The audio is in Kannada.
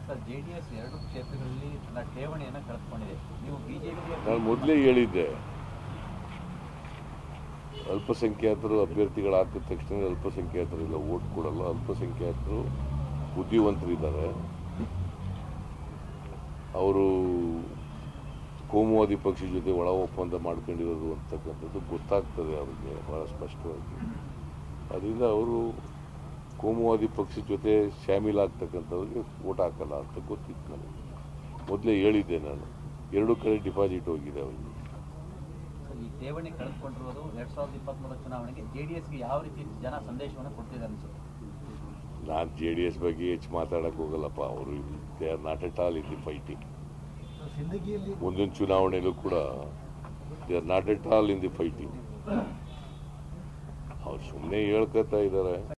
ಸರ್ ಜೆಡಿಎಸ್ ಎರಡು ಕ್ಷೇತ್ರಗಳಲ್ಲಿ ತನ್ನ ಠೇವಣಿಯನ್ನು ಕಳೆದುಕೊಂಡಿದೆ ನೀವು ಬಿಜೆಪಿಯ ನಾನು ಮೊದಲೇ ಹೇಳಿದ್ದೆ ಅಲ್ಪಸಂಖ್ಯಾತರು ಅಭ್ಯರ್ಥಿಗಳು ಹಾಕಿದ ತಕ್ಷಣ ಅಲ್ಪಸಂಖ್ಯಾತರೆಲ್ಲ ಓಟ್ ಕೊಡಲ್ಲ ಅಲ್ಪಸಂಖ್ಯಾತರು ಬುದ್ಧಿವಂತರಿದ್ದಾರೆ ಅವರು ಕೋಮುವಾದಿ ಪಕ್ಷ ಜೊತೆ ಒಳ ಒಪ್ಪಂದ ಮಾಡ್ಕೊಂಡಿರೋದು ಅಂತಕ್ಕಂಥದ್ದು ಗೊತ್ತಾಗ್ತದೆ ಅವರಿಗೆ ಬಹಳ ಸ್ಪಷ್ಟವಾಗಿ ಅದರಿಂದ ಅವರು ಕೋಮುವಾದಿ ಪಕ್ಷದ ಜೊತೆ ಶಾಮೀಲಾಗ್ತಕ್ಕಂಥವ್ರಿಗೆ ಓಟ್ ಹಾಕಲ್ಲ ಅಂತ ಗೊತ್ತಿತ್ತು ನನಗೆ ಮೊದಲೇ ಹೇಳಿದ್ದೆ ನಾನು ಎರಡೂ ಕಡೆ ಡಿಪಾಸಿಟ್ ಹೋಗಿದೆ ಅವರಿಗೆ ಸರ್, ಈ ಠೇವಣಿ ಕಳೆದುಕೊಂಡಿರೋದು ಎರಡ್ ಸಾವಿರದ ಇಪ್ಪತ್ಮೂರರ ಚುನಾವಣೆಗೆ ಜೆಡಿಎಸ್ಗೆ ಯಾವ ರೀತಿ ಜನ ಸಂದೇಶವನ್ನು ಕೊಡ್ತಿದ್ದಾರೆ ಅನ್ಸುತ್ತೆ ನಾನು ಜೆ ಡಿ ಎಸ್ ಬಗ್ಗೆ ಹೆಚ್ಚು ಮಾತಾಡಕ್ಕೆ ಹೋಗಲ್ಲಪ್ಪ ಅವರು they are not at all in the fighting ಸಿಂದಗಿಯಲ್ಲಿ ಮುಂದಿನ ಚುನಾವಣೆಯಲ್ಲೂ ಕೂಡ they are not at all in the fighting ಅವ್ರು ಸುಮ್ಮನೆ ಹೇಳ್ಕೊತಾ ಇದ್ದಾರೆ